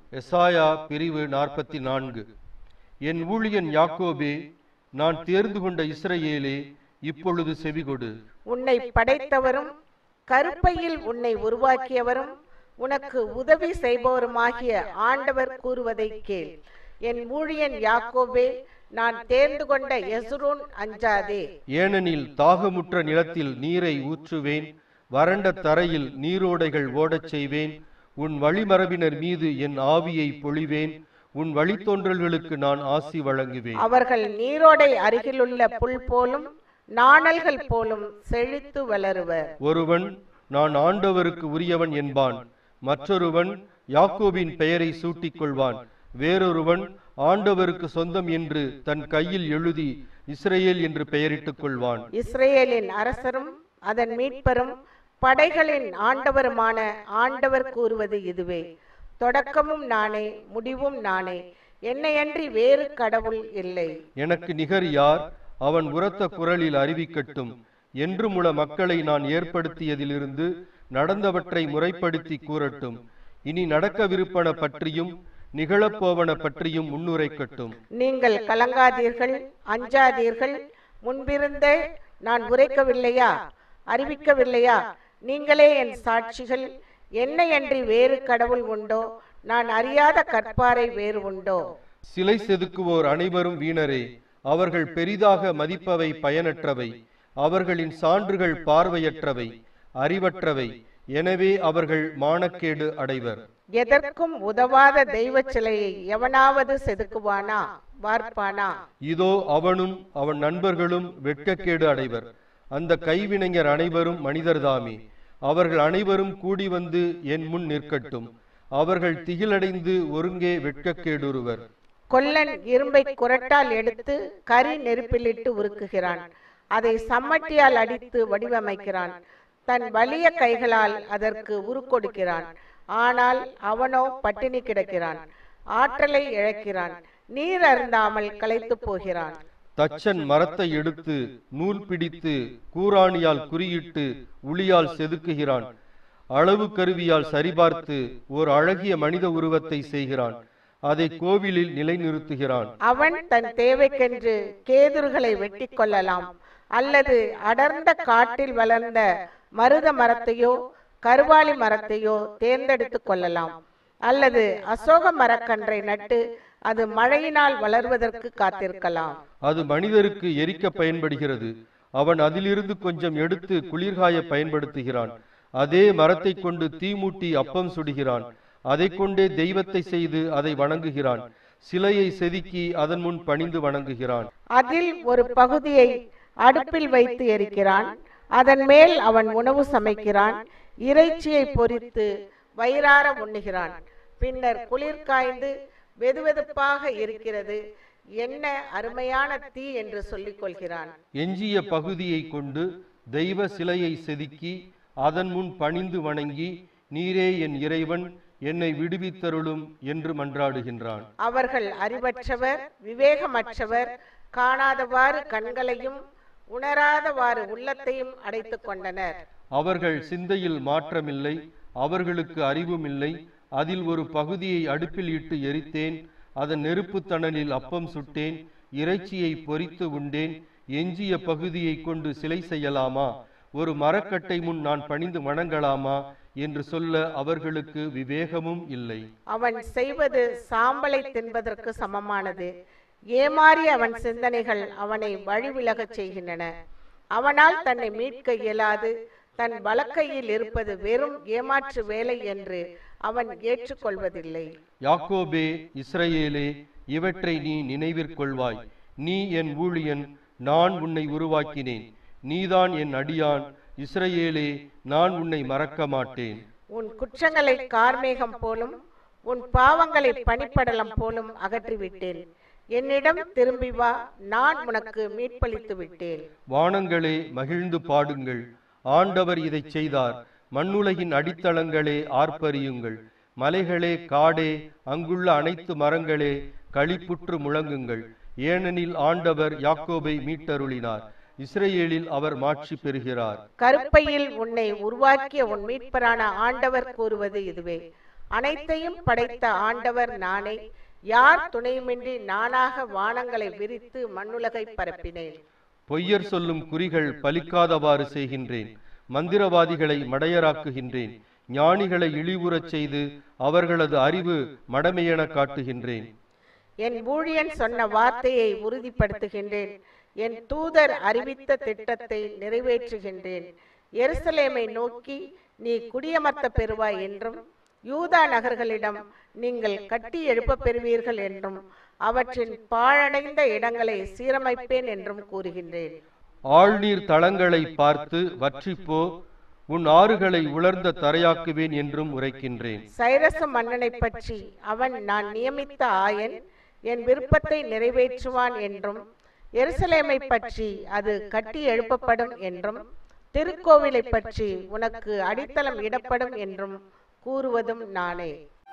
எசாயா பிரிவு நாற்பத்தி நான்கு என் ஊழியன் யாக்கோபே நான் தேர்ந்து கொண்ட இஸ்ரவேலே இப்பொழுது செவிகொடு உன்னை படைத்தவரும் கருப்பையில் உன்னை உருவாக்கியவரும் உனக்கு உதவி செய்பவருமாகிய ஆண்டவர் கூறுவதை கேள் என் ஊழியன் யாக்கோபே நான் தேர்ந்து கொண்ட எசுரோன் அஞ்சாதே ஏனெனில் தாகமுற்ற நிலத்தில் நீரை ஊற்றுவேன் வறண்ட தரையில் நீரோடைகள் ஓடச் செய்வேன் உன் வழிமரபினர் மீது என் ஆவியை பொழிவேன் உன் வழித்தோன்றல்களுக்கு நான் ஆசி வழங்குவேன் அவர்கள் நீரோடை அருகிலுள்ள புல் போலும் நாணல்கள் போலும் செழித்து வளருவர் ஒருவன் நான் ஆண்டவருக்கு உரியவன் என்பான் மற்றொருவன் யாக்கோபின் பெயரை சூட்டிக் கொள்வான் வேறொருவன் ஆண்டவருக்கு சொந்தம் என்று தன் கையில் எழுதி இஸ்ரேல் என்று பெயரிட்டுக் கொள்வான் இஸ்ரேலின் அரசரும் அதன் மீட்பரும் படைகளின் ஆண்டவருமான ஆண்டவர் கூறுவது இதுவே தொடக்கமும் நானே முடிவும் நானே என்னையன்றி வேறு கடவுள் இல்லை எனக்கு நிகர் யார் அவன் உரத்த குரலில் அறிவிக்கட்டும் என்றும் உள்ள மக்களை நான் ஏற்படுத்தியதிலிருந்து நடந்தவற்றை முறைப்படுத்தி கூறட்டும் இனி நடக்கவிருப்பன பற்றியும் நிகழப்போவன பற்றியும் முன்னுரைக்கட்டும் நீங்கள் கலங்காதீர்கள் அஞ்சாதீர்கள் முன்பிருந்தே நான் உரைக்கவில்லையா அறிவிக்கவில்லையா நீங்களே என் சாட்சிகள் என்னையன்றி வேறு கடவுள் உண்டோ நான் அறியாத கற்பாரை வேறு உண்டோ சிலை செதுக்குவோர் அனைவரும் வீணரே அவர்கள் பெரிதாக மதிப்பவை பயனற்றவை அவர்களின் சான்றுகள் பார்வையற்றவை அறிவற்றவை எனவே அவர்கள் மானக்கேடு அடைவர் எதற்கும் உதவாத தெய்வ சிலையை எவனாவது செதுக்குவானா வார்ப்பானா இதோ அவனும் அவன் நண்பர்களும் வெட்கக்கேடு அடைவர் அந்த கைவினைஞர் அனைவரும் மனிதர்தாமே அவர்கள் அனைவரும் கூடி வந்து என் முன் நிற்கட்டும் அவர்கள் திகிலடைந்து ஒருங்கே வெட்கக்கேடுருவர் கொல்லன் இரும்பை குரட்டால் எடுத்து கரி நெருப்பிலிட்டு உருக்குகிறான் அதை சம்மட்டியால் அடித்து வடிவமைக்கிறான் தன் வலிய கைகளால் அதற்கு உருக்கொடுக்கிறான் ஆனால் அவனோ பட்டினி கிடக்கிறான் ஆற்றலை இழக்கிறான் நீர் அருந்தாமல் களைத்து போகிறான் தச்சன் மரத்தை எடுத்து நூல் பிடித்து கூராணியால் குறியிட்டு உளியால் செதுக்குகிறான் அளவு கருவியால் சரிபார்த்து ஓர் அழகிய மனித உருவத்தை செய்கிறான் அதை கோவிலில் நிலைநிறுத்துகிறான் அவன் தன் தேவைக்கென்று கேதுருகளை வெட்டி கொள்ளலாம் அல்லது அடர்ந்த காட்டில் வளர்ந்த மருத மரத்தையோ கருவாலி மரத்தையோ தேர்ந்தெடுத்து கொள்ளலாம் அல்லது அசோக மரக்கன்றை நட்டு அது மழையினால் வளர்வதற்கு காத்திருக்கலாம் அது மனிதருக்கு எரிக்க பயன்படுகிறது அவன் அதிலிருந்து கொஞ்சம் எடுத்து குளிர்காய பயன்படுத்துகிறான் அதே மரத்தை கொண்டு தீமூட்டி அப்பம் சுடுகிறான் அதை கொண்டே தெய்வத்தை செய்து அதை வணங்குகிறான் சிலையை செதுக்கி அதன் முன் பணிந்து வணங்குகிறான் அதில் ஒரு பகுதியை அடுப்பில் வைத்து எரிக்கிறான் அதன் மேல் அவன் உணவு சமைக்கிறான் இறைச்சியை பொரித்து வயிறார உண்ணுகிறான் பின்னர் குளிர் காய்ந்து வெதுவெதுப்பாக இருக்கிறது என்ன அருமையான தீ என்று சொல்லிக் கொள்கிறான் எஞ்சிய பகுதியை கொண்டு தெய்வ சிலையை செதுக்கி அதன் முன் பணிந்து வணங்கி நீரே என் இறைவன் என்னை விடுவித்தருளும் என்று மன்றாடுகின்றான் அவர்கள் அறிவற்றவர் விவேகமற்றவர் காணாதவாறு கண்களையும் உணராதவாறு உள்ளத்தையும் அடைத்துக் கொண்டனர் அவர்கள் சிந்தையில் மாற்றமில்லை அவர்களுக்கு அறிவும் இல்லை அதில் ஒரு பகுதியை அடுப்பில் இட்டு எரித்தேன் அதன் நெருப்புத் தணலில் அப்பம் சுட்டேன் இறைச்சியை பொரித்து உண்டேன் எஞ்சிய பகுதியை கொண்டு சிலை செய்யலாமா ஒரு மரக்கட்டை முன் நான் பணிந்து வணங்கலாமா என்று சொல்ல அவர்களுக்கு விவேகமும் இல்லை அவன் செய்வது சாம்பலை தின்பதற்கு சமமானது ஏமாறி அவன் சிந்தனைகள் அவனை வழிவிலகச் செய்கின்றன அவனால் தன்னை மீட்க இயலாது தன் வலக்கையில் இருப்பது வெறும் ஏமாற்று வேலை என்று அவன் ஏற்றுக்கொள்வதில்லை யாக்கோபே இஸ்ரவேலே இவற்றை நீ நினைவிற்கொள்வாய் நீ என் ஊழியன் நான் உன்னை உருவாக்கினேன் நீதான் என் அடியான் இஸ்ரவேலே நான் உன்னை மறக்க மாட்டேன் உன் குற்றங்களை கார்மேகம் போலும் உன் பாவங்களை பனிப்படலம் போலும் அகற்றிவிட்டேன் என்னிடம் திரும்பி வா நான் உனக்கு மீட்பளித்து விட்டேன் வானங்களே மகிழ்ந்து பாடுங்கள் ஆண்டவர் இதைச் செய்தார் மண்ணுலகின் அடித்தளங்களே ஆர்ப்பரியுங்கள் மலைகளே காடே அங்குள்ள அனைத்து மரங்களே களிப்புற்று முழங்குங்கள் ஏனெனில் ஆண்டவர் யாக்கோபை மீட்டருளினார் இஸ்ரேலில் அவர் மாட்சி பெறுகிறார் கருப்பையில் உன்னை உருவாக்கிய உன் மீட்பரான ஆண்டவர் கூறுவது இதுவே அனைத்தையும் படைத்த ஆண்டவர் நானே யார் துணையுமின்றி நானாக வானங்களை விரித்து மண்ணுலகை பரப்பினேன் பொய்யர் சொல்லும் குறிகள் பலிக்காதவாறு செய்கின்றேன் மந்திரவாதிகளை மடையராக்குகின்றேன் ஞானிகளை இழிவுறச் செய்து அவர்களது அறிவு மடமையென காட்டுகின்றேன் என் ஊழியன் சொன்ன வார்த்தையை உறுதிப்படுத்துகின்றேன் என் தூதர் அறிவித்த திட்டத்தை நிறைவேற்றுகின்றேன் எருசலேமை நோக்கி நீ குடியமர்த்த பெறுவாய் என்றும் யூதா நகர்களிடம் நீங்கள் கட்டி எழுப்பப் பெறுவீர்கள் என்றும் அவற்றின் பாழடைந்த இடங்களை சீரமைப்பேன் என்றும் கூறுகின்றேன் ஆழ்நீர் தளங்களை பார்த்து வற்றிப்போ உன் ஆறுகளை உலர்ந்த தரையாக்குவேன் என்றும் உரைக்கின்றேன் சைரச மன்னனை பற்றி அவன் நான் நியமித்த ஆயன் என் விருப்பத்தை நிறைவேற்றுவான் என்றும் எருசலேமை பற்றி அது கட்டி எழுப்பப்படும் என்றும் திருக்கோவிலை பற்றி உனக்கு அடித்தளம் இடப்படும் என்றும் கூறுவதும் நானே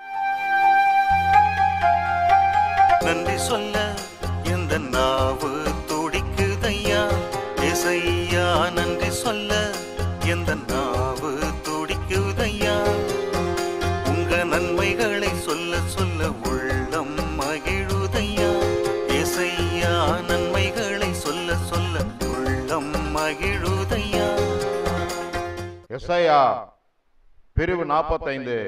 நன்றி சொல்ல எந்த நாவு துடிக்குதையா இசையா நன்றி சொல்ல எந்த நாவு துடிக்குதையா உங்க நன்மைகளை சொல்ல சொல்ல உள்ளம் மகிழுதையா இசையா நன்மைகளை சொல்ல சொல்ல உள்ளம் மகிழுதையா எஸ்ஐயா பிரிவு நாற்பத்தைந்து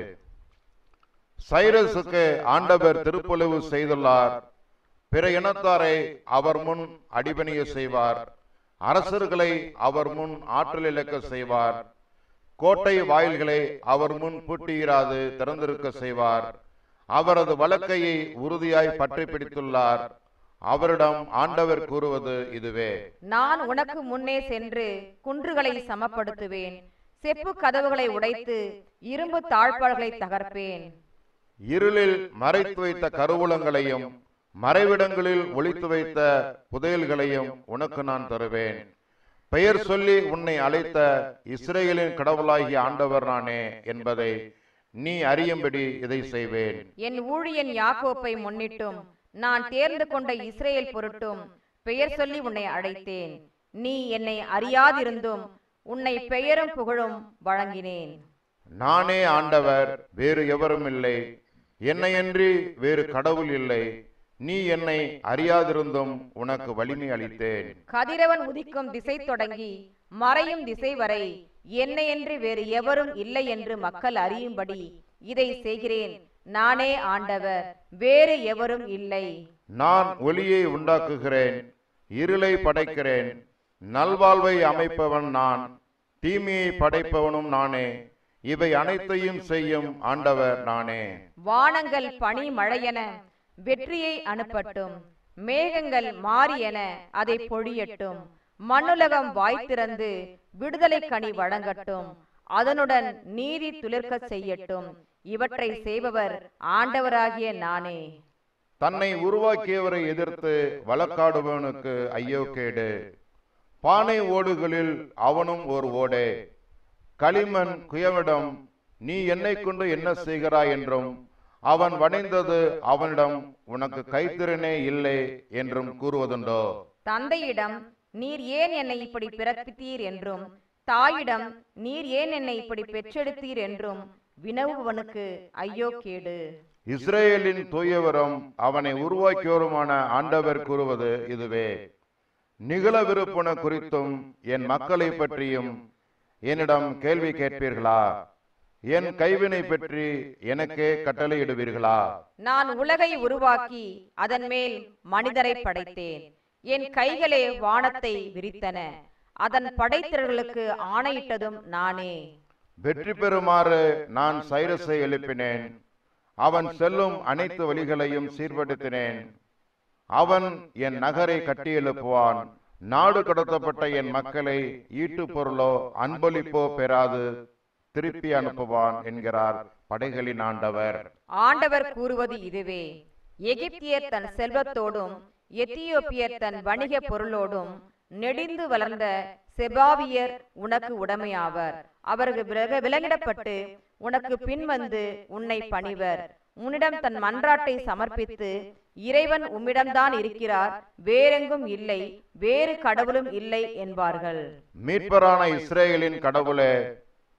சைரஸுக்கு ஆண்டவர் திருப்பொழிவு செய்துள்ளார் பிற இனத்தாரை அவர் முன் அடிபணிய செய்வார் அரசர்களை அவர் முன் ஆற்றல் இழக்க செய்வார் கோட்டை வாயில்களை அவர் முன் பூட்டியிராது திறந்திருக்க செய்வார் அவரது வழக்கையை உறுதியாய் பற்றி பிடித்துள்ளார் அவரிடம் ஆண்டவர் கூறுவது இதுவே நான் உனக்கு முன்னே சென்று குன்றுகளை சமப்படுத்துவேன் செப்பு கதவுகளை உடைத்து இரும்பு தாழ்பாள்களை தகர்ப்பேன் இருளில் மறைத்து வைத்த கருவூலங்களையும் மறைவிடங்களில் ஒளித்து வைத்த புதையல்களையும் உனக்கு நான் தருவேன் பெயர் சொல்லி உன்னை அழைத்த இஸ்ரேலின் கடவுளாகிய ஆண்டவர் நானே என்பதை நீ அறியும்படி இதை செய்வேன் என் ஊழியன் யாக்கோப்பை முன்னிட்டும் நான் தேர்ந்து கொண்ட இஸ்ரேல் பொருட்டும் பெயர் சொல்லி உன்னை அழைத்தேன் நீ என்னை அறியாதிருந்தும் உன்னை பெயரும் புகழும் வழங்கினேன் நானே ஆண்டவர் வேறு எவரும் இல்லை என்னையன்றி வேறு கடவுள் இல்லை நீ என்னை அறியாதிருந்தும் உனக்கு வலிமை அளித்தேன் கதிரவன் உதிக்கும் திசை தொடங்கி மறையும் திசை வரை என்னையன்றி வேறு எவரும் இல்லை என்று மக்கள் அறியும்படி இதை செய்கிறேன் நானே ஆண்டவர் வேறு எவரும் இல்லை நான் ஒளியை உண்டாக்குகிறேன் இருளை படைக்கிறேன் நல்வாழ்வை அமைப்பவன் நான் தீமையை படைப்பவனும் நானே இவை அனைத்தையும் செய்யும் ஆண்டவர் நானே வானங்கள் பனி மழையென வெற்றியை அனுப்பட்டும் மேகங்கள் மாறியென அதை பொழியட்டும் மண்ணுலகம் வாய் திறந்து விடுதலை கனி வழங்கட்டும் அதனுடன் நீதி துளிர்க்க செய்யட்டும் இவற்றை செய்பவர் ஆண்டவராகிய நானே தன்னை உருவாக்கியவரை எதிர்த்து வழக்காடுபவனுக்கு ஐயோ கேடு பானை ஓடுகளில் அவனும் ஒரு ஓடே களிமண் குயவிடம் நீ என்னை கொண்டு என்ன செய்கிறாய் என்றும் அவன் வணைந்தது அவனிடம் உனக்கு கைத்திறனே இல்லை என்றும் கூறுவதுண்டோ தந்தையிடம் நீர் ஏன் என்னை இப்படி பிறப்பித்தீர் என்றும் தாயிடம் நீர் ஏன் என்னை இப்படி பெற்றெடுத்தீர் என்றும் வினவுவனுக்கு ஐயோ கேடு இஸ்ரேலின் தூயவரும் அவனை உருவாக்கியோருமான ஆண்டவர் கூறுவது இதுவே நிகழவிருப்பன குறித்தும் என் மக்களை பற்றியும் என்னிடம் கேள்வி கேட்பீர்களா என் கைவினை பற்றி எனக்கே கட்டளையிடுவீர்களா நான் உலகை உருவாக்கி அதன் மேல் மனிதரை படைத்தேன் என் கைகளே வானத்தை விரித்தன அதன் படைத்திரர்களுக்கு ஆணையிட்டதும் நானே வெற்றி பெறுமாறு நான் சைரஸை எழுப்பினேன் அவன் செல்லும் அனைத்து வழிகளையும் சீர்படுத்தினேன் அவன் என் நகரை கட்டி எழுப்புவான் நாடு கடத்தப்பட்ட என் மக்களை ஈட்டு பொருளோ அன்பளிப்போ பெறாது திருப்பி அனுப்புவான் என்கிறார் படைகளின் ஆண்டவர் ஆண்டவர் கூறுவது இதுவே எகிப்தியர் தன் செல்வத்தோடும் எத்தியோப்பியர் தன் வணிக பொருளோடும் நெடிந்து வளர்ந்த செபாவியர் உனக்கு உடைமையாவர் அவர்கள் விலக- விலங்கிடப்பட்டு உனக்கு பின்வந்து உன்னை பணிவர் உன்னிடம் தன் மன்றாட்டை சமர்ப்பித்து இறைவன் உம்மிடம்தான் இருக்கிறார் வேறெங்கும் இல்லை வேறு கடவுளும் இல்லை என்பார்கள் மீட்பரான இஸ்ரேலின் கடவுளே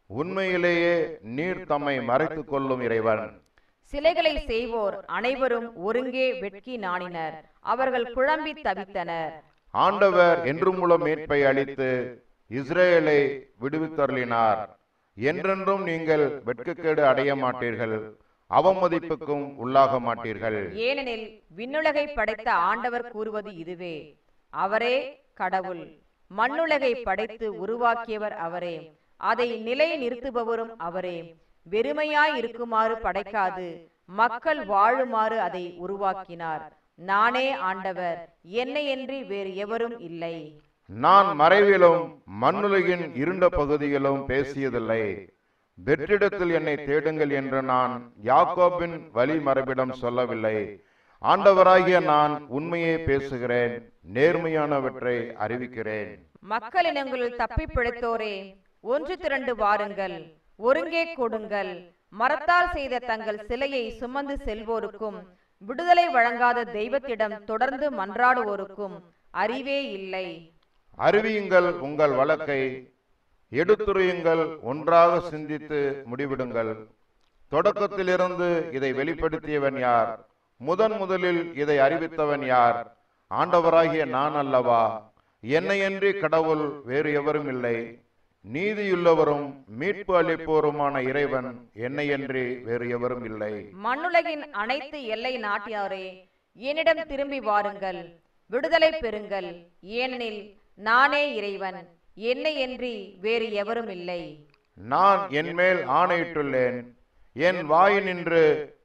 உண்மையிலேயே நீர் தம்மை மறைத்துக் கொள்ளும் இறைவன் சிலைகளை செய்வோர் அனைவரும் ஒருங்கே வெட்கி நாணினர் அவர்கள் குழம்பி தவித்தனர் ஆண்டவர் என்றும் உள்ள மீட்பை அளித்து இஸ்ரேலை விடுவித்தருளினார் என்றென்றும் நீங்கள் வெட்கக்கேடு அடைய மாட்டீர்கள் அவமதிப்புக்கும் உள்ளாக மாட்டீர்கள் ஏனெனில் விண்ணுலகை படைத்த ஆண்டவர் கூறுவது இதுவே அவரே கடவுள் மண்ணுலகை படைத்து உருவாக்கியவர் அவரே அதை நிலை நிறுத்துபவரும் அவரே வெறுமையாய் இருக்குமாறு படைக்காது மக்கள் வாழுமாறு அதை உருவாக்கினார் நானே ஆண்டவர் என்னையன்றி வேறு எவரும் இல்லை நான் மறைவிலும் மண்ணுலகின் இருண்ட பகுதியிலும் பேசியதில்லை வெற்றிடத்தில் என்னை தேடுங்கள் என்று நான் யாக்கோபின் வழி மரபிடம் சொல்லவில்லை ஆண்டவராகிய நான் உண்மையை பேசுகிறேன் நேர்மையானவற்றை அறிவிக்கிறேன் மக்களினங்களில் தப்பி பிழைத்தோரே ஒன்று திரண்டு வாருங்கள் ஒருங்கே கொடுங்கள் மரத்தால் செய்த தங்கள் சிலையை சுமந்து செல்வோருக்கும் விடுதலை வழங்காத தெய்வத்திடம் தொடர்ந்து மன்றாடுவோருக்கும் அறிவே இல்லை அறிவியுங்கள் உங்கள் வழக்கை எடுத்துரையுங்கள் ஒன்றாக சிந்தித்து முடிவிடுங்கள் தொடக்கத்திலிருந்து இதை வெளிப்படுத்தியவன் யார் முதன் முதலில் இதை அறிவித்தவன் யார் ஆண்டவராகிய நான் அல்லவா என்னையன்றி கடவுள் வேறு எவரும் இல்லை நீதியுள்ளவரும் மீட்பு அளிப்போருமான இறைவன் என்னையன்றி வேறு எவரும் இல்லை மண்ணுலகின் அனைத்து எல்லை நாட்டியாரே என்னிடம் திரும்பி வாருங்கள் விடுதலை பெறுங்கள் ஏனெனில் நானே இறைவன் என்னையன்றி வேறு எவரும் இல்லை நான் என் மேல் ஆணையிட்டுள்ளேன் என் வாயினின்று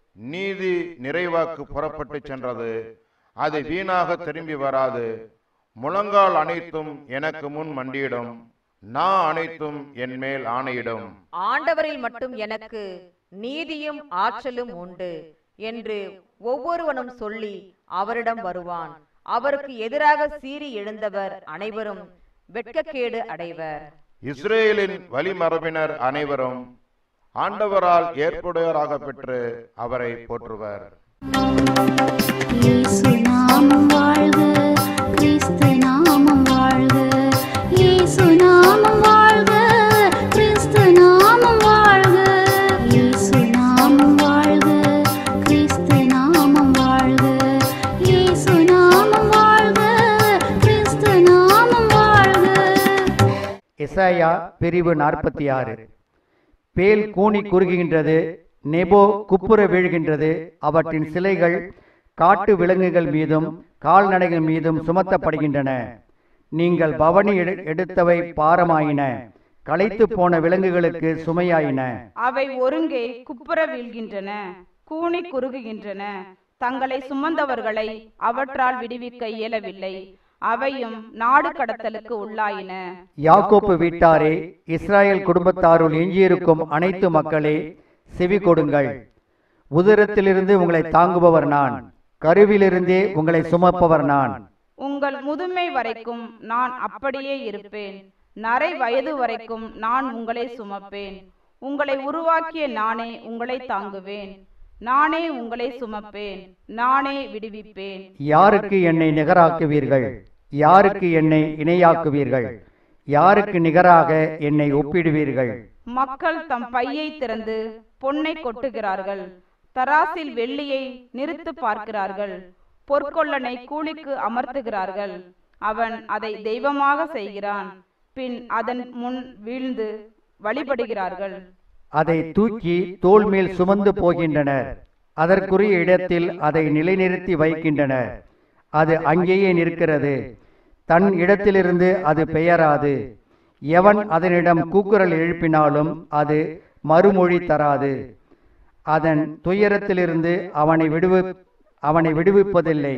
நீதி நிறைவாக்கு புறப்பட்டு சென்றது அது வீணாக திரும்பி வராது முழங்கால் அனைத்தும் எனக்கு முன் மண்டியிடும் நான் அனைத்தும் என் மேல் ஆணையிடும் ஆண்டவரில் மட்டும் எனக்கு நீதியும் ஆற்றலும் உண்டு என்று ஒவ்வொருவனும் சொல்லி அவரிடம் வருவான் அவருக்கு எதிராக சீறி எழுந்தவர் அனைவரும் வெட்கக்கேடு அடைவர் இஸ்ரேலின் வழிமரபினர் அனைவரும் ஆண்டவரால் ஏற்புடையவராக பெற்று அவரை போற்றுவர் இயேசு நாமம் வாழ்க கிறிஸ்து நாமம் வாழ்க இயேசு நாமம் வாழ்க கிறிஸ்து நாமம் வாழ்க இயேசு நாமம் வாழ்க கிறிஸ்து நாமம் வாழ்க இயேசு நாமம் வாழ்க கிறிஸ்து நாமம் வாழ்க எசாயா பிரிவு நாற்பத்தி ஆறு பேல் கூனி குறுகுகின்றது நெபோ குப்புற வீழ்கின்றது அவற்றின் சிலைகள் காட்டு விலங்குகள் மீதும் கால்நடைகள் மீதும் சுமத்தப்படுகின்றன நீங்கள் பவனி எடு- எடுத்தவை பாரமாயின களைத்து போன விலங்குகளுக்கு சுமையாயின அவை ஒருங்கே குப்புற வீழ்கின்றன கூனி குறுகுகின்றன தங்களை சுமந்தவர்களை அவற்றால் விடுவிக்க இயலவில்லை அவையும் நாடு கடத்தலுக்கு உள்ளாயின யாக்கோப்பு வீட்டாரே இஸ்ராயேல் குடும்பத்தாருள் எஞ்சியிருக்கும் அனைத்து மக்களே செவி கொடுங்கள் உதரத்திலிருந்து உங்களை தாங்குபவர் நான் கருவிலிருந்தே உங்களை சுமப்பவர் நான் உங்கள் முதுமை வரைக்கும் நான் அப்படியே இருப்பேன் நரை வயது வரைக்கும் நான் உங்களை சுமப்பேன் உங்களை உருவாக்கிய நானே உங்களை தாங்குவேன் நானே உங்களை சுமப்பேன் நானே விடுவிப்பேன் யாருக்கு என்னை நிகராக்குவீர்கள் யாருக்கு என்னை இணையாக்குவீர்கள் யாருக்கு நிகராக என்னை ஒப்பிடுவீர்கள் மக்கள் தம் பையை திறந்து பொன்னை கொட்டுகிறார்கள் தராசில் வெள்ளியை நிறுத்து பார்க்கிறார்கள் பொற்கொள்ளனை கூலிக்கு அமர்த்துகிறார்கள் அவன் அதை தெய்வமாக செய்கிறான் பின் அதன் முன் வீழ்ந்து வழிபடுகிறார்கள் அதை தூக்கி தோள் மேல் சுமந்து போகின்றனர் அதற்குரிய இடத்தில் அதை நிலைநிறுத்தி வைக்கின்றனர் அது அங்கேயே நிற்கிறது தன் இடத்திலிருந்து அது பெயராது எவன் அதனிடம் கூக்குரல் எழுப்பினாலும் அது மறுமொழி தராது அதன் துயரத்திலிருந்து அவனை விடுவி அவனை விடுவிப்பதில்லை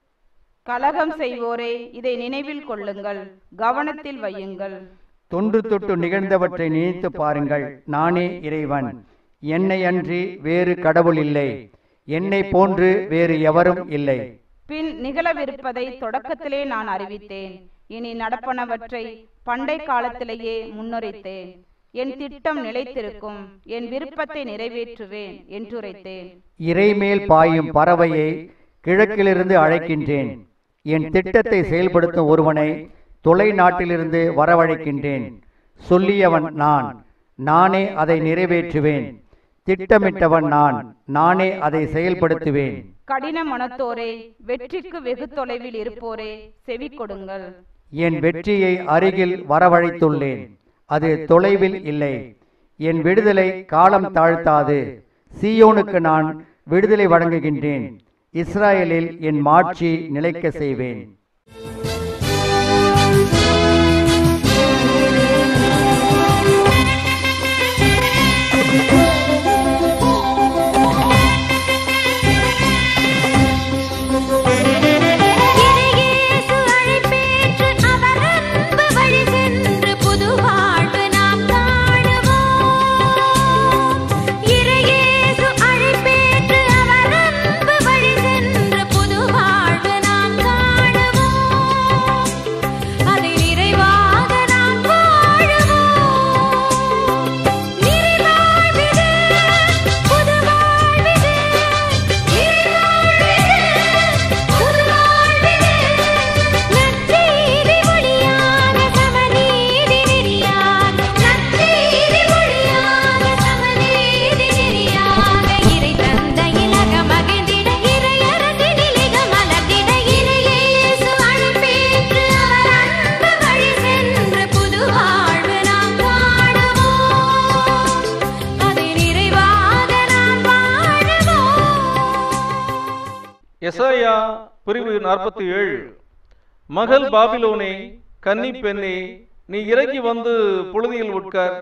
கலகம் செய்வோரே இதை நினைவில் கொள்ளுங்கள் கவனத்தில் வையுங்கள் தொன்று தொட்டு நிகழ்ந்தவற்றை நினைத்து பாருங்கள் நானே இறைவன் என்னை அன்றி வேறு கடவுள் இல்லை என்னை போன்று வேறு எவரும் இல்லை பின் நிகழவிருப்பதை தொடக்கத்திலே நான் அறிவித்தேன் இனி நடப்பனவற்றை பண்டை காலத்திலேயே முன்னுரைத்தேன் என் திட்டம் நிலைத்திருக்கும் என் விருப்பத்தை நிறைவேற்றுவேன் என்றுரைத்தேன் இறைமேல் பாயும் பறவையை கிழக்கிலிருந்து அழைக்கின்றேன் என் திட்டத்தை செயல்படுத்தும் ஒருவனை தொலை நாட்டிலிருந்து வரவழைக்கின்றேன் சொல்லியவன் நான் நானே அதை நிறைவேற்றுவேன் திட்டமிட்டவன் நான் நானே அதை செயல்படுத்துவேன் கடின மனத்தோரே வெற்றிக்கு வெகு தொலைவில் இருப்போரே செவி கொடுங்கள் என் வெற்றியை அருகில் வரவழைத்துள்ளேன் அது தொலைவில் இல்லை என் விடுதலை காலம் தாழ்த்தாது சீயோனுக்கு நான் விடுதலை வழங்குகின்றேன் இஸ்ராயேலில் என் மாட்சி நிலைக்க செய்வேன் இறையேசு அழைப்பேற்று அவர் அன்பு வழி சென்று புது வாழ்வு நாம் காணுவோம் இறையேசு அழைப்பேற்று அவர் அன்பு வழி சென்று புது வாழ்வு நாம் காணுவோம் அதை நிறைவாக நாம் வாழுவோம் நிறைவாழ்விது புது வாழ்விது நிறைவாழ்விது புது வாழ்விது நற்செய்தி மொழியாக சமநீதி நெறியாக நற்செய்தி மொழியாக சமநீதி நெறியாக இறை தந்த இலக மகிழ்ந்திட இறை அரசினிலிக மலர்ந்திட இறையேசு அழைப்பேற்று அவர் அன்பு வழி சென்று புது வாழ்வு நாம் காணுவோம் அதை நிறைவாக நாம் வாழுவோம் எசாயா பிரிவு நாற்பத்தி ஏழு மகள் பாபிலோனே கன்னி பெண்ணே நீ இறங்கி வந்து புழுதியில் உட்கார்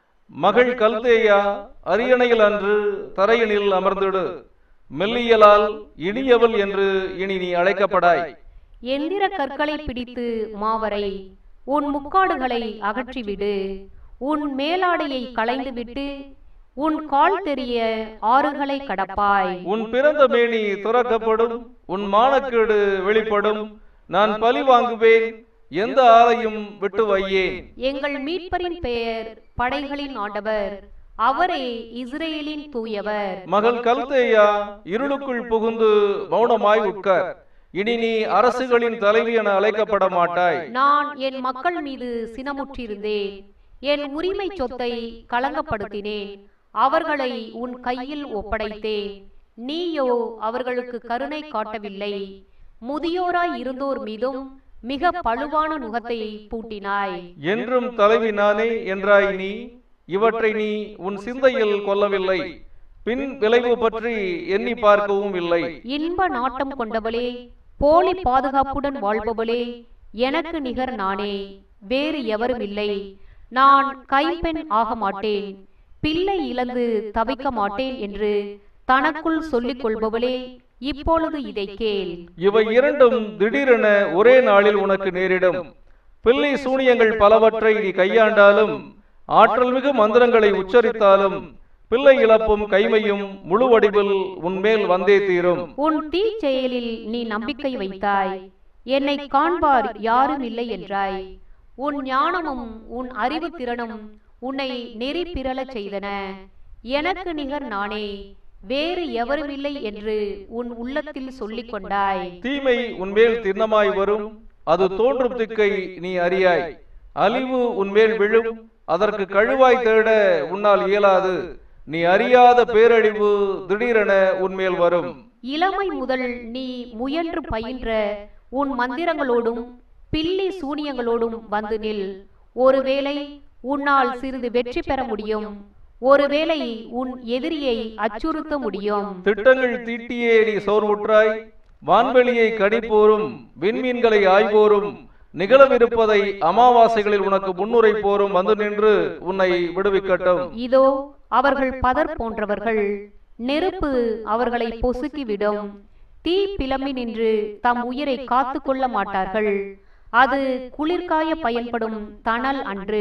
மகள் கல்தேயா அரியணையில் அன்று தரையினில் அமர்ந்திடு மெல்லியலால் இனியவள் என்று இனி நீ அழைக்கப்படாய் எந்திர கற்களை பிடித்து மாவரை உன் முக்காடுகளை அகற்றிவிடு உன் மேலாடையை களைந்துவிட்டு உன் கால் தெரிய ஆறுகளை கடப்பாய் உன் பிறந்த மேனி துறக்கப்படும் உன் மானக்கேடு வெளிப்படும் நான் பழி வாங்குவேன் எந்த ஆளையும் விட்டு வையேன் எங்கள் மீட்பரின் பெயர் படைகளின் ஆண்டவர் அவரே இஸ்ரேலின் தூயவர் மகள் கல்தேயா இருளுக்குள் புகுந்து மௌனமாய் உட்கார் இனி நீ அரசுகளின் தலைவி என அழைக்கப்பட மாட்டாய் நான் என் மக்கள் மீது சினமுற்றிருந்தேன் என் உரிமை சொத்தை களங்கப்படுத்தினேன் அவர்களை உன் கையில் ஒப்படைத்தேன் நீயோ அவர்களுக்கு கருணை காட்டவில்லை முதியோராய் இருந்தோர் மீதும் மிக பழுவான நுகத்தை பூட்டினாய் என்றும் தலைவி நானே என்றாய் நீ இவற்றை நீ உன் சிந்தையில் கொல்லவில்லை பின் விளைவு பற்றி எண்ணி பார்க்கவும் இல்லை இன்ப நாட்டம் கொண்டவளே போலி பாதுகாப்புடன் வாழ்பவளே எனக்கு நிகர் நானே வேறு எவரும் இல்லை நான் கைம்பெண் ஆக மாட்டேன் பிள்ளை இழந்து தவிக்க மாட்டேன் என்று தனக்குள் சொல்லிக் கொள்பவளே இப்பொழுது இதை கேள் இவை இரண்டும் திடீரென ஒரே நாளில் உனக்கு நேரிடும் பிள்ளை சூனியங்கள் பலவற்றை நீ கையாண்டாலும் ஆற்றல் மிகு மந்திரங்களை உச்சரித்தாலும் பிள்ளை இழப்பும் கைமையும் முழு வடிவில் உன்மேல் வந்தே தீரும் உன் தீ செயலில் நீ நம்பிக்கை வைத்தாய் என்னை காண்பார் யாரும் இல்லை என்றாய் உன் ஞானமும் உன் அறிவு திறனும் உன்னை நெறி பிறழச் செய்தன எனக்கு நிகர் நானே வேறு எவரும் இல்லை என்று உன் உள்ளத்தில் சொல்லிக் கொண்டாய் தீமை உன்மேல் திண்ணமாய் வரும் அது தோன்றும் திக்கை நீ அறியாய் அழிவு உன்மேல் விழும் அதற்கு கழுவாய் தேட உன்னால் இயலாது நீ அறியாத பேரழிவு திடீரென உன்மேல் வரும் இளமை முதல் நீ முயன்று பயின்ற உன் மந்திரங்களோடும் பில்லி சூனியங்களோடும் வந்து நில் ஒருவேளை உன்னால் சிறிது வெற்றி பெற முடியும் ஒருவேளை உன் எதிரியை அச்சுறுத்த முடியும் திட்டங்கள் தீட்டியே நீ சோர்வுற்றாய் வான்வெளியை கணிப்போரும் விண்மீன்களை ஆய்வோரும் நிகழவிருப்பதை அமாவாசைகளில் உனக்கு முன்னுரை போரும் வந்து நின்று உன்னை விடுவிக்கட்டும் இதோ அவர்கள் பதர் போன்றவர்கள் நெருப்பு அவர்களை பொசுக்கிவிடும் தீ பிளம்பி நின்று தம் உயிரை காத்து கொள்ள மாட்டார்கள் அது குளிர்காய பயன்படும் தணல் அன்று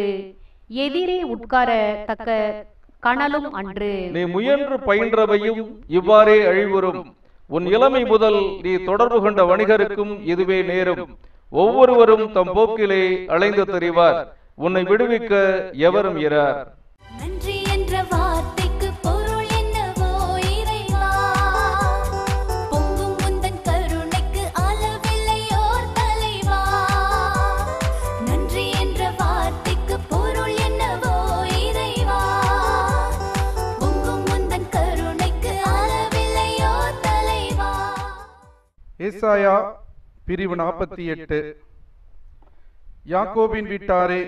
எதிரே உட்கார தக்க கனலும் அன்று நீ முயன்று பயின்றவையும் இவ்வாறே அழிவுறும் உன் இளமை முதல் நீ தொடர்பு கொண்ட வணிகருக்கும் இதுவே நேரும் ஒவ்வொருவரும் தம் போக்கிலே அலைந்து தெரிவார் உன்னை விடுவிக்க எவரும் இரார் நன்றி என்ற வார்த்தைக்கு பொருள் என்னவோ இறைவா பொங்கும் உந்தன் கருணைக்கு அளவில்லையோர் தலைவா நன்றி என்ற வார்த்தைக்கு பொருள் என்னவோ இறைவா ஏசாயா பிரிவு நாற்பத்தி எட்டு யாக்கோபின் வீட்டாரே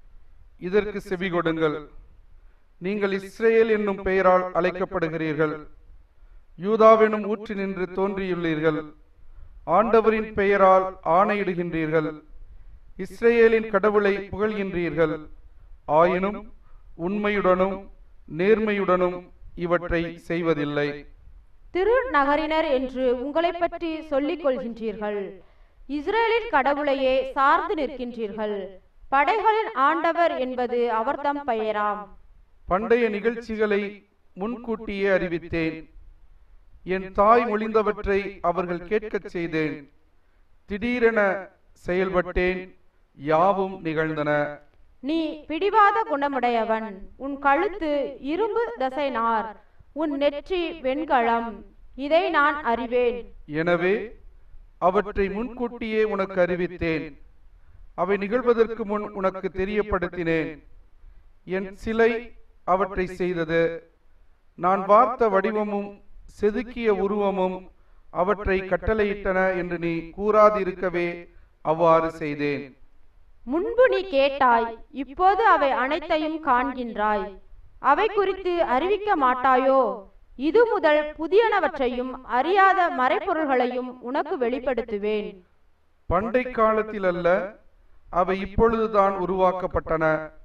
இதற்கு செவி கொடுங்கள் நீங்கள் இஸ்ரேல் என்னும் பெயரால் அழைக்கப்படுகிறீர்கள் யூதாவெனும் ஊற்றி நின்று தோன்றியுள்ளீர்கள் ஆண்டவரின் பெயரால் ஆணையிடுகின்றீர்கள் இஸ்ரேலின் கடவுளை புகழ்கின்றீர்கள் ஆயினும் உண்மையுடனும் நேர்மையுடனும் இவற்றை செய்வதில்லை திருநகரினர் என்று உங்களை பற்றி சொல்லிக் கொள்கின்றீர்கள் இஸ்ரேலின் கடவுளையே சார்ந்து நிற்கின்றீர்கள் படைகளின் ஆண்டவர் என்பது அவர்தம் பெயராம் பண்டைய நிகழ்ச்சிகளை முன்கூட்டியே அறிவித்தேன் என் தாய் மொழிந்தவற்றை அவர்கள் கேட்கச் செய்தேன் திடீரென செயல்பட்டேன் யாவும் நிகழ்ந்தன நீ பிடிவாத குணமுடையவன் உன் கழுத்து இரும்பு தசைனார் உன் நெற்றி வெண்கலம் இதை நான் அறிவேன் எனவே அவற்றை முன்கூட்டியே உனக்கு அறிவித்தேன் அவை நிகழ்வதற்கு முன் உனக்கு தெரியப்படுத்தினேன் என் சிலை அவற்றை செய்தது நான் பார்த்த வடிவமும் செதுக்கிய உருவமும் அவற்றை கட்டளையிட்டன என்று நீ கூறாதிருக்கவே அவ்வாறு செய்தேன் முன்பு நீ கேட்டாய் இப்போது அவை அனைத்தையும் காண்கின்றாய் அவை குறித்து அறிவிக்க மாட்டாயோ இது முதல் புதியனவற்றையும் அறியாத மறைப்பொருள்களையும் உனக்கு வெளிப்படுத்துவேன் பண்டை காலத்தில் அல்ல அவை இப்பொழுதுதான் உருவாக்கப்பட்டன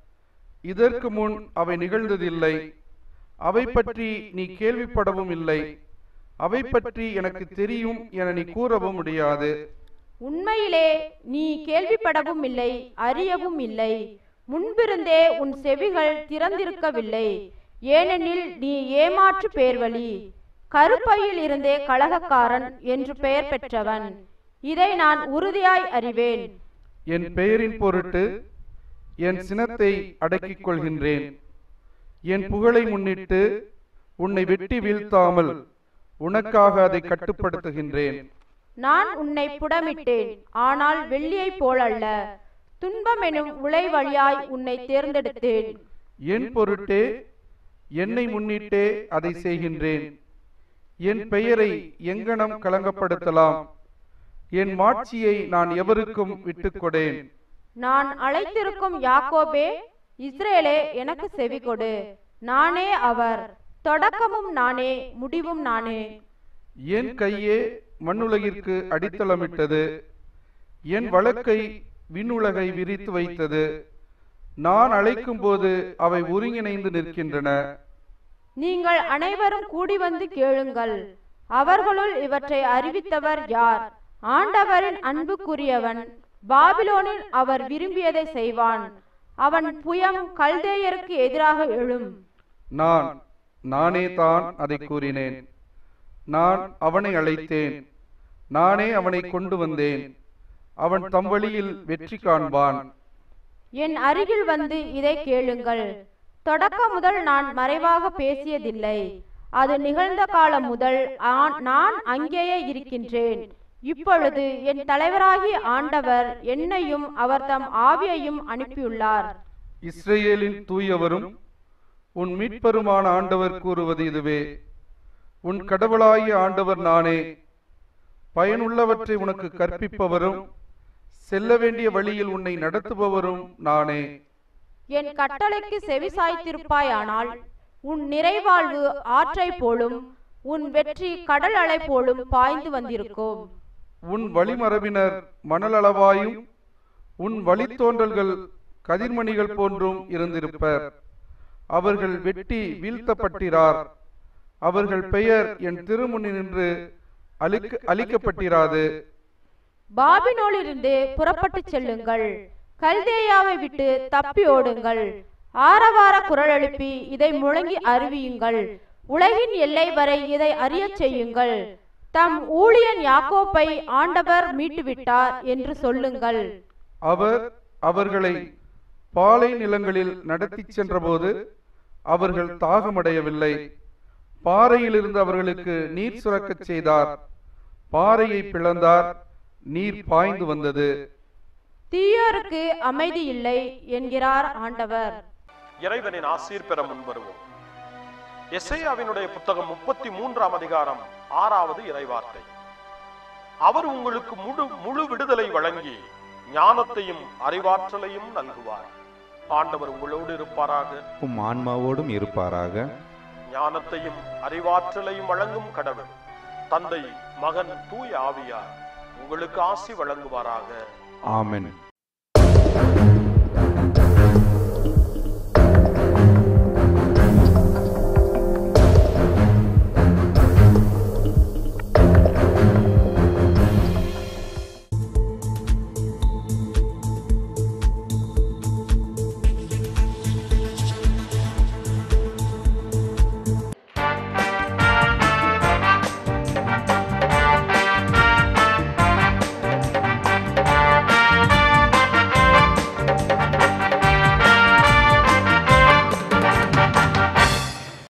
இதற்கு முன் அவை நிகழ்ந்ததில்லை அவை பற்றி நீ கேள்விப்படவும் இல்லை அவை பற்றி எனக்கு தெரியும் என நீ கூறவும் முடியாது உண்மையிலே நீ கேள்விப்படவும் இல்லை அறியவும் இல்லை முன்பிருந்தே உன் செவிகள் திறந்திருக்கவில்லை ஏனெனில் நீ ஏமாற்று பேர்வழி கருப்பையில் இருந்தே கலகக்காரன் என்று பெயர் பெற்றவன் இதை நான் உறுதியாய் அறிவேன் என் பெயரின் பொருட்டு என் சினத்தை அடக்கிக் கொள்கின்றேன் என் புகழை முன்னிட்டு உன்னை வெட்டி வீழ்த்தாமல் உனக்காக அதை கட்டுப்படுத்துகின்றேன் நான் உன்னை புடமிட்டேன் ஆனால் வெள்ளியைப் போலல்ல துன்பம் எனும் உலை வழியாய் உன்னை தேர்ந்தெடுத்தேன் என் பொருட்டே என்னை முன்னிட்டே அதை செய்கின்றேன் என் பெயரை எங்கனம் களங்கப்படுத்தலாம் என் மாட்சியை நான் எவருக்கும் விட்டுக்கொடேன் நான் அழைத்திருக்கும் யாக்கோபே இஸ்ரேலே எனக்கு செவி கொடு நானே அவர் தொடக்கமும் நானே முடிவும் நானே என் கையே மண்ணுலகிற்கு அடித்தளமிட்டது என் வழக்கை விண்ணுலகை விரித்து வைத்தது நான் அழைக்கும் போது அவை ஒருங்கிணைந்து நிற்கின்றன நீங்கள் அனைவரும் கூடி வந்து கேளுங்கள் அவர்களுள் இவற்றை அறிவித்தவர் யார் ஆண்டவரின் அன்புக்குரியவன் பாபிலோனில் அவர் விரும்பியதை செய்வான் அவன் புயம் கல்தேயருக்கு எதிராக எழும் நான் நானே தான் அதை கூறினேன் நான் அவனை அழைத்தேன் நானே அவனை கொண்டு வந்தேன் அவன் தம் வழியில் வெற்றி காண்பான் என் அருகில் வந்து இதை கேளுங்கள் தொடக்கம் முதல் நான் மறைவாக பேசியதில்லை அது நிகழ்ந்த காலம் முதல் ஆ- நான் அங்கேயே இருக்கின்றேன் இப்பொழுது என் தலைவராகிய ஆண்டவர் என்னையும் அவர் தம் ஆவியையும் அனுப்பியுள்ளார் இஸ்ரேலின் தூயவரும் உன் மீட்பருமான ஆண்டவர் கூறுவது இதுவே உன் கடவுளாகிய ஆண்டவர் நானே பயனுள்ளவற்றை உனக்கு கற்பிப்பவரும் செல்ல வேண்டிய வழியில் உன்னை நடத்துபவரும் நானே என் கட்டளைக்கு செவி சாய்த்திருப்பாயானால் உன் நிறைவாழ்வு ஆற்றை போலும் உன் வெற்றி கடல் அலை போலும் பாய்ந்து வந்திருக்கும் உன் வழிமரபினர் மணலளவாயும் உன் வழித்தோன்றல்கள் கதிர்மணிகள் போன்றும் இருந்திருப்பர் அவர்கள் வெட்டி வீழ்த்தப்பட்டிரார் அவர்கள் பெயர் என் திருமுனி நின்று அழிக்க அழிக்கப்பட்டிராது பாபினோலிருந்து புறப்பட்டுச் செல்லுங்கள் கல்தேயாவை விட்டு தப்பி ஓடுங்கள் ஆரவார குரல் எழுப்பி இதை முழங்கி அறிவியுங்கள் உலகின் எல்லை வரை இதை அறியச் செய்யுங்கள் தம் ஊழியன் யாக்கோப்பை ஆண்டவர் மீட்டுவிட்டார் என்று சொல்லுங்கள் அவர் அவர்களை பாலை நிலங்களில் நடத்திச் சென்றபோது அவர்கள் தாகமடையவில்லை பாறையிலிருந்து அவர்களுக்கு நீர் சுரக்கச் செய்தார் பாறையை பிளந்தார் நீர் பாய்ந்து வந்தது தீயோருக்கு அமைதி இல்லை என்கிறார் ஆண்டவர் இறைவனின் ஆசீர் பெற முன்வருவோம் எஸ்ஐயாவினுடைய புத்தகம் முப்பத்தி மூன்றாம் அதிகாரம் ஆறாவது இறைவார்த்தை அவர் உங்களுக்கு முழு முழு விடுதலை வழங்கி ஞானத்தையும் அறிவாற்றலையும் நல்குவார் ஆண்டவர் உங்களோடு இருப்பாராக உம் ஆன்மாவோடும் இருப்பாராக ஞானத்தையும் அறிவாற்றலையும் வழங்கும் கடவுள் தந்தை மகன் தூய ஆவியார் உங்களுக்கு ஆசி வழங்குவாராக ஆமென்